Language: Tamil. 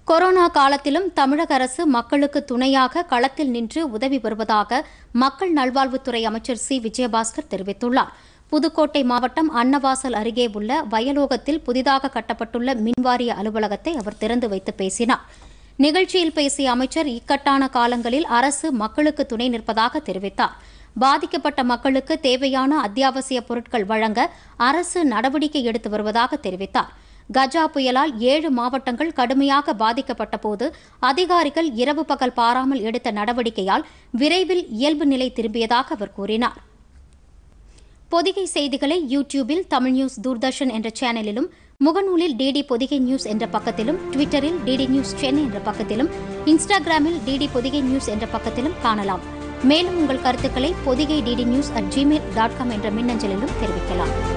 கொரோனா காலத்திலும் தமிழக அரசு மக்களுக்கு துணையாக களத்தில் நின்று உதவி வருவதாக மக்கள் நல்வாழ்வுத்துறை அமைச்சர் சி விஜயபாஸ்கர் தெரிவித்துள்ளார் புதுக்கோட்டை மாவட்டம் அன்னவாசல் அருகே உள்ள வயலோகத்தில் புதிதாக கட்டப்பட்டுள்ள மின்வாரிய அலுவலகத்தை அவர் திறந்து வைத்து பேசினார் நிகழ்ச்சியில் பேசிய அமைச்சர் இக்கட்டான காலங்களில் அரசு மக்களுக்கு துணை நிற்பதாக தெரிவித்தார் பாதிக்கப்பட்ட மக்களுக்கு தேவையான அத்தியாவசிய பொருட்கள் வழங்க அரசு நடவடிக்கை எடுத்து வருவதாக தெரிவித்தார் கஜா புயலால் ஏழு மாவட்டங்கள் கடுமையாக பாதிக்கப்பட்ட போது அதிகாரிகள் இரவு பகல் பாராமல் எடுத்த நடவடிக்கையால் விரைவில் இயல்பு நிலை திரும்பியதாக அவர் கூறினார் பொதிகை செய்திகளை யூ டியூபில் தமிழ் நியூஸ் தூர்தர்ஷன் என்ற சேனலிலும் முகநூலில் டிடி பொதிகை நியூஸ் என்ற பக்கத்திலும் ட்விட்டரில் டிடி நியூஸ் சென்னை என்ற பக்கத்திலும் இன்ஸ்டாகிராமில் டிடி பொதிகை நியூஸ் என்ற பக்கத்திலும் காணலாம் மேலும் உங்கள் கருத்துக்களை Podhigai DD news at Gmail dot com என்ற மின்னஞ்சலிலும் தெரிவிக்கலாம்